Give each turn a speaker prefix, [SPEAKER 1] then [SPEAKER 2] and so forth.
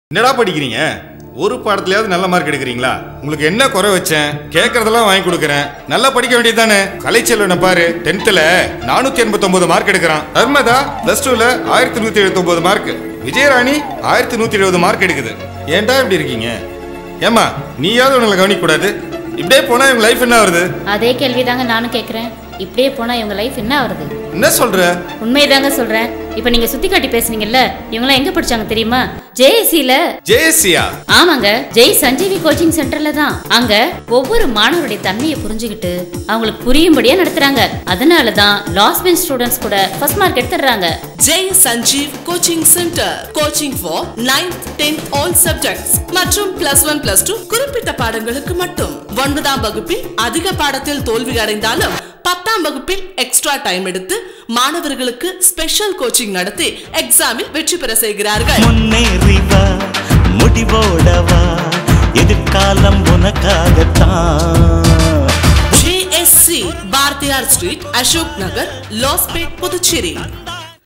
[SPEAKER 1] என்னடா படிக்கிறீங்க ஒரு பாடத்துலயாவது நல்ல மார்க் எடுக்கிறீங்களா உங்களுக்கு என்ன குறை வச்சேன் கேட்கறதெல்லாம் வாங்கி கொடுக்குறேன் நல்லா படிக்க வேண்டியதுதானே கலைச்செல்வனை பாரு டென்த்தில் நானூத்தி எண்பத்தொன்பது மார்க் எடுக்கிறான் தர்மதா பிளஸ் டூல ஆயிரத்தி நூத்தி எழுபத்தொன்பது மார்க் விஜயராணி ஆயிரத்தி நூத்தி எழுபது மார்க் எடுக்குது ஏன்டா இப்படி இருக்கீங்க ஏமா நீயாவது உங்களை கவனிக்க கூடாது இப்படியே போனா இவங்க லைஃப் என்ன வருது
[SPEAKER 2] அதே கேள்விதாங்க நானும் கேட்குறேன் இப்படியே போனா இவங்க லைஃப் என்ன வருது
[SPEAKER 1] என்ன சொல்ற
[SPEAKER 2] உண்மைதாங்க சொல்றேன் இப்போ நீங்க சுத்தி காட்டி பேசுனீங்கல்ல இவங்களாம் எங்க படிச்சாங்க தெரியுமா ஜேஎஸ்சில
[SPEAKER 1] ஜேஎஸ்சியா
[SPEAKER 2] ஆமாங்க ஜெய் சஞ்சீவி கோச்சிங் சென்டர்ல தான் அங்க ஒவ்வொரு மாணவருடைய தன்மையை புரிஞ்சுக்கிட்டு அவங்களுக்கு புரியும்படியா நடத்துறாங்க அதனால தான் லாஸ் பெஞ்ச் ஸ்டூடெண்ட்ஸ் கூட ஃபர்ஸ்ட் மார்க் எடுத்துடுறாங்க
[SPEAKER 3] Jai Sanjeev coaching centre coaching for ninth tenth all subjects மற்றும் பிளஸ் ஒன் பிளஸ் டூ குறிப்பிட்ட பாடங்களுக்கு மட்டும் ஒன்பதாம் வகுப்பில் அதிக பாடத்தில் தோல்வி அடைந்தாலும் பத்தாம் வகுப்பில் எக்ஸ்ட்ரா டைம் எடுத்து மாணவர்களுக்கு ஸ்பெஷல் கோச்சிங் நடத்தி எக்ஸாமில் வெற்றி பெற செய்கிறார்கள்
[SPEAKER 4] முன்னேறி வா முடிவோடவா எதிர்காலம் உனக்காகத்தான்
[SPEAKER 3] ஜேஎஸ்சி பாரதியார் ஸ்ட்ரீட் அசோக் நகர் லாஸ்பேட் புதுச்சேரி